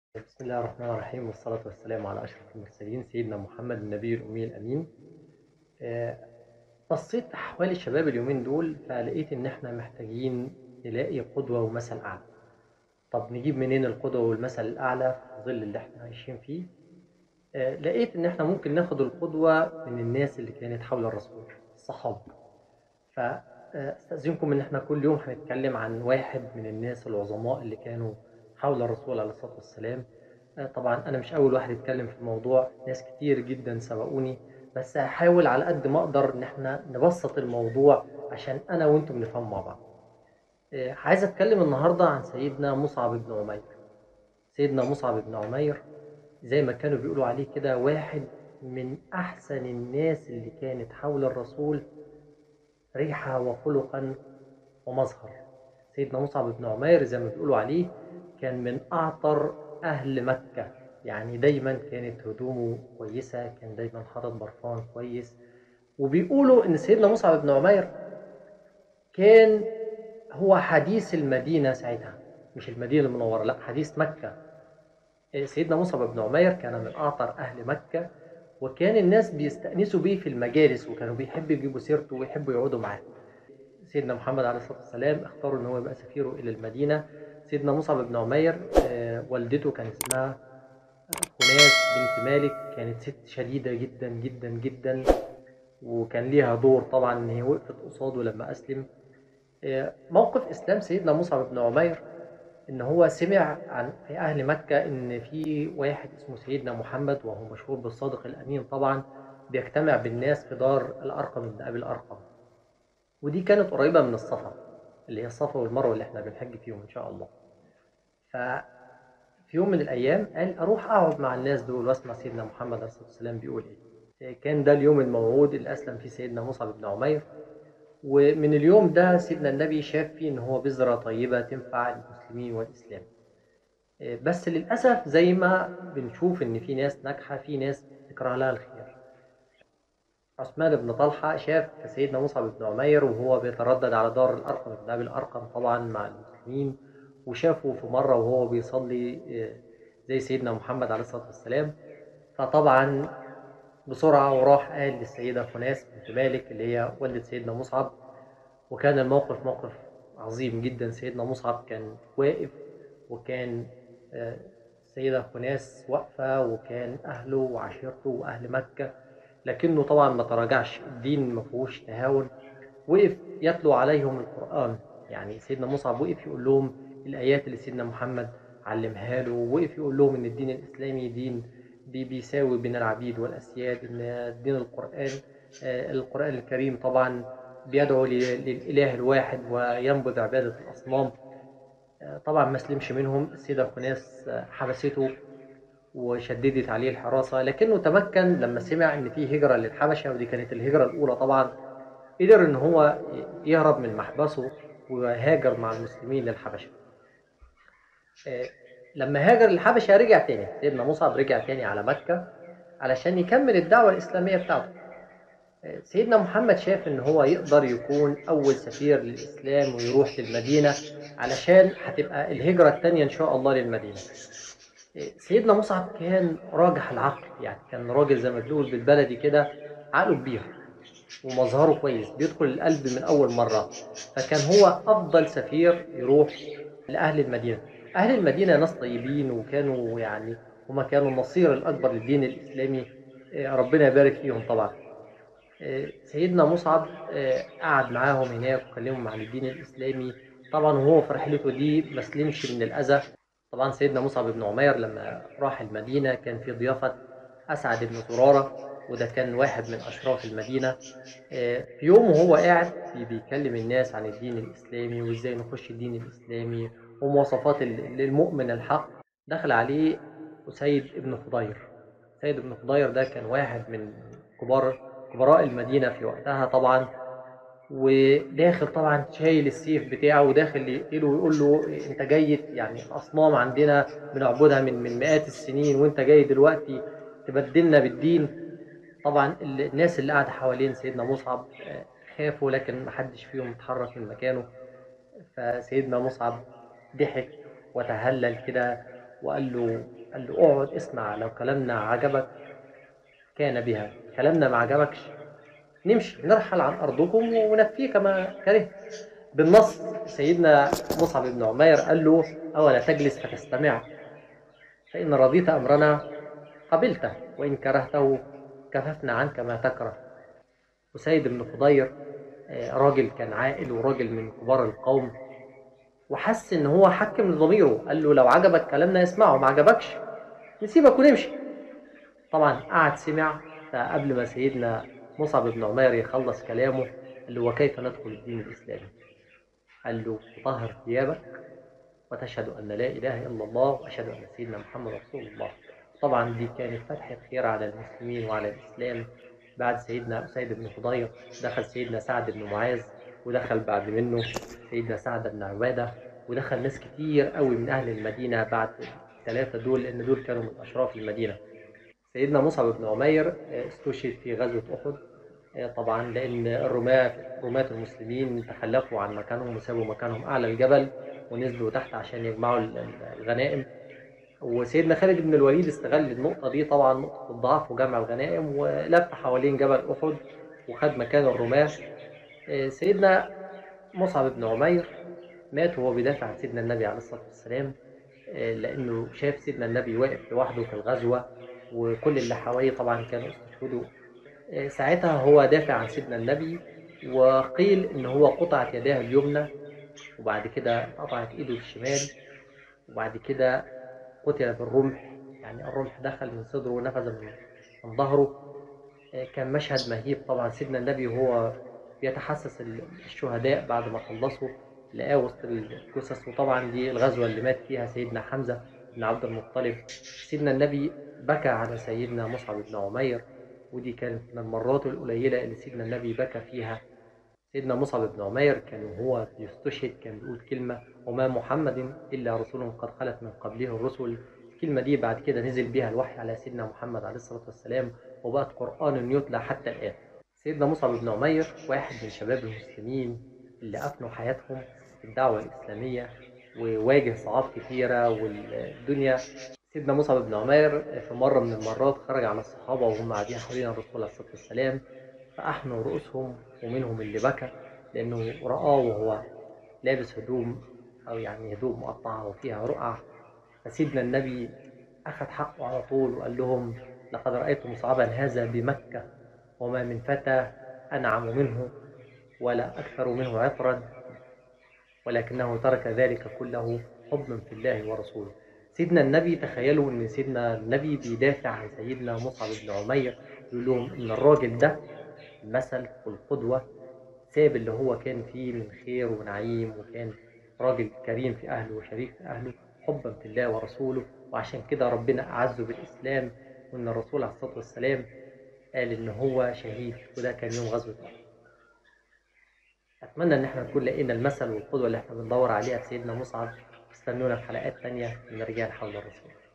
بسم الله الرحمن الرحيم والصلاة والسلام على أشرف المرسلين سيدنا محمد النبي الأمي الأمين آه، بصيت أحوال الشباب اليومين دول فلقيت إن إحنا محتاجين نلاقي قدوة ومثل أعلى طب نجيب منين القدوة والمثل الأعلى في ظل اللي إحنا عايشين فيه آه، لقيت إن إحنا ممكن ناخد القدوة من الناس اللي كانت حول الرسول الصحابة فأستأذنكم إن إحنا كل يوم هنتكلم عن واحد من الناس العظماء اللي كانوا حول الرسول عليه الصلاة والسلام آه، طبعا أنا مش أول واحد يتكلم في الموضوع ناس كتير جدا سبقوني بس هحاول على قد ما أقدر إن إحنا نبسط الموضوع عشان أنا وأنتم نفهم مع بعض آه، عايز أتكلم النهاردة عن سيدنا مصعب بن عمير سيدنا مصعب بن عمير زي ما كانوا بيقولوا عليه كده واحد من أحسن الناس اللي كانت حول الرسول ريحة وخلقا ومظهر سيدنا مصعب بن عمير زي ما بيقولوا عليه كان من أعطر أهل مكة يعني دايما كانت هدومه كويسة كان دايما حاطط برفان كويس وبيقولوا إن سيدنا مصعب بن عمير كان هو حديث المدينة ساعتها مش المدينة المنورة لا حديث مكة إيه، سيدنا مصعب بن عمير كان من أعطر أهل مكة وكان الناس بيستأنسوا بيه في المجالس وكانوا بيحبوا يجيبوا سيرته ويحبوا يقعدوا معاه سيدنا محمد عليه الصلاة والسلام اختاروا إن هو يبقى سفيره إلى المدينة سيدنا مصعب بن عمير آه، والدته كان اسمها خناس بنت مالك كانت ست شديدة جدا جدا جدا وكان ليها دور طبعا إن هي وقفت قصاده لما أسلم آه، موقف إسلام سيدنا مصعب بن عمير إن هو سمع عن في أهل مكة إن في واحد اسمه سيدنا محمد وهو مشهور بالصادق الأمين طبعا بيجتمع بالناس في دار الأرقم بن أبي الأرقم ودي كانت قريبة من الصفا اللي هي الصفا والمروة اللي احنا بنحج فيهم إن شاء الله ففي يوم من الأيام قال أروح أقعد مع الناس دول وأسمع سيدنا محمد عليه الصلاة والسلام بيقول إيه كان ده اليوم الموعود اللي أسلم فيه سيدنا مصعب بن عمير ومن اليوم ده سيدنا النبي شاف فيه إن هو بذرة طيبة تنفع المسلمين والإسلام بس للأسف زي ما بنشوف إن في ناس ناجحة في ناس تكره لها الخير عثمان بن طلحة شاف سيدنا مصعب بن عمير وهو بيتردد على دار الأرقم بن أبي الأرقم طبعا مع المسلمين وشافه في مرة وهو بيصلي آه، زي سيدنا محمد عليه الصلاة والسلام فطبعا بسرعة وراح قال للسيدة خناس بنت مالك اللي هي والدة سيدنا مصعب وكان الموقف موقف عظيم جدا سيدنا مصعب كان واقف وكان آه، السيدة خناس واقفة وكان أهله وعشيرته وأهل مكة لكنه طبعا ما تراجعش الدين ما فيهوش تهاون وقف يتلو عليهم القرآن يعني سيدنا مصعب وقف يقول لهم الآيات اللي سيدنا محمد علمها له وقف يقول لهم إن الدين الإسلامي دين بي- بيساوي بين العبيد والأسياد إن دين القرآن آه، القرآن الكريم طبعا بيدعو ل- للإله الواحد وينبذ عبادة الأصنام آه، طبعا ما سلمش منهم السيدة خناس آه، حبسته وشددت عليه الحراسة لكنه تمكن لما سمع إن في هجرة للحبشة ودي كانت الهجرة الأولى طبعا قدر إن هو يهرب من محبسه وهاجر مع المسلمين للحبشة آه، لما هاجر للحبشة رجع تاني سيدنا مصعب رجع تاني على مكة علشان يكمل الدعوة الإسلامية بتاعته آه، سيدنا محمد شاف إن هو يقدر يكون أول سفير للإسلام ويروح للمدينة علشان هتبقى الهجرة التانية إن شاء الله للمدينة آه، سيدنا مصعب كان راجح العقل يعني كان راجل زي ما بنقول بالبلدي كده عقله كبير ومظهره كويس بيدخل القلب من أول مرة فكان هو أفضل سفير يروح لأهل المدينة أهل المدينة ناس طيبين وكانوا يعني هما كانوا النصير الأكبر للدين الإسلامي آه، ربنا يبارك فيهم طبعا آه، سيدنا مصعب آه، قعد معاهم هناك وكلمهم عن الدين الإسلامي طبعا وهو في رحلته دي ما سلمش من الأذى طبعا سيدنا مصعب بن عمير لما راح المدينة كان في ضيافة أسعد بن زرارة وده كان واحد من أشراف المدينة آه، في يوم وهو قاعد بي- بيكلم الناس عن الدين الإسلامي وإزاي نخش الدين الإسلامي ومواصفات ال- المؤمن الحق دخل عليه أسيد بن خضير سيد بن خضير ده كان واحد من كبار كبراء المدينة في وقتها طبعا وداخل طبعا شايل السيف بتاعه وداخل يقتله ويقول له انت جاي يعني الاصنام عندنا بنعبدها من من مئات السنين وانت جاي دلوقتي تبدلنا بالدين طبعا ال- الناس اللي قاعده حوالين سيدنا مصعب آه، خافوا لكن محدش فيهم اتحرك من مكانه فسيدنا مصعب ضحك وتهلل كده وقال له قال له اقعد اسمع لو كلامنا عجبك كان بها كلامنا ما عجبكش نمشي نرحل عن أرضكم ونفيه كما كرهت بالنص سيدنا مصعب بن عمير قال له أولا تجلس فتستمع فإن رضيت أمرنا قبلته وإن كرهته كففنا عنك ما تكره وسيد بن خضير آه، راجل كان عاقل وراجل من كبار القوم وحس ان هو حكم لضميره قال له لو عجبك كلامنا اسمعه ما عجبكش نسيبك ونمشي طبعا قعد سمع فقبل ما سيدنا مصعب بن عمير يخلص كلامه قال له وكيف ندخل الدين الاسلامي قال له طهر ثيابك وتشهد ان لا اله الا الله واشهد ان سيدنا محمد رسول الله طبعا دي كانت فتح خير على المسلمين وعلى الاسلام بعد سيدنا أسيد بن خضير دخل سيدنا سعد بن معاذ ودخل بعد منه سيدنا سعد بن عبادة ودخل ناس كتير قوي من أهل المدينة بعد الثلاثة دول لأن دول كانوا من أشراف المدينة سيدنا مصعب بن عمير استشهد في غزوة أحد طبعا لأن الرماة رماة المسلمين تخلفوا عن مكانهم وسابوا مكانهم أعلى الجبل ونزلوا تحت عشان يجمعوا الغنائم وسيدنا خالد بن الوليد استغل النقطة دي طبعا نقطة الضعف وجمع الغنائم ولف حوالين جبل أحد وخد مكان الرماة سيدنا مصعب بن عمير مات وهو بيدافع عن سيدنا النبي عليه الصلاة والسلام لأنه شاف سيدنا النبي واقف لوحده في الغزوة وكل اللي حواليه طبعا كانوا استشهدوا ساعتها هو دافع عن سيدنا النبي وقيل إن هو قطعت يداه اليمنى وبعد كده قطعت إيده الشمال وبعد كده قتل بالرمح يعني الرمح دخل من صدره ونفذ من, من ظهره كان مشهد مهيب طبعا سيدنا النبي وهو بيتحسس الشهداء بعد ما خلصوا لقاه وسط الجثث وطبعا دي الغزوة اللي مات فيها سيدنا حمزة بن عبد المطلب سيدنا النبي بكى على سيدنا مصعب بن عمير ودي كانت من المرات القليلة اللي سيدنا النبي بكى فيها سيدنا مصعب بن عمير كان وهو بيستشهد كان بيقول كلمة وما محمد إلا رسول قد خلت من قبله الرسل الكلمة دي بعد كده نزل بها الوحي على سيدنا محمد عليه الصلاة والسلام وبقت قرآن يتلى حتى الآن سيدنا مصعب بن عمير واحد من شباب المسلمين اللي أفنوا حياتهم في الدعوة الإسلامية وواجه صعاب كثيرة والدنيا سيدنا مصعب بن عمير في مرة من المرات خرج على الصحابة وهم قاعدين حوالين الرسول عليه الصلاة والسلام فأحنوا رؤوسهم ومنهم اللي بكى لأنه رآه وهو لابس هدوم أو يعني هدوم مقطعة وفيها رقع فسيدنا النبي أخذ حقه على طول وقال لهم لقد رأيت مصعبا هذا بمكة وما من فتى أنعم منه ولا أكثر منه عطرا ولكنه ترك ذلك كله حبا في الله ورسوله سيدنا النبي تخيلوا ان سيدنا النبي بيدافع عن سيدنا مصعب بن عمير يقول لهم ان الراجل ده المثل والقدوة ساب اللي هو كان فيه من خير ونعيم وكان راجل كريم في أهله وشريف في أهله حبا في الله ورسوله وعشان كده ربنا أعزه بالإسلام وإن الرسول عليه الصلاة والسلام قال إن هو شهيد وده كان يوم غزوة أحد أتمنى إن احنا نكون لقينا المثل والقدوة اللي احنا بندور عليها في سيدنا مصعب استنونا في حلقات تانية من رجال حول الرسول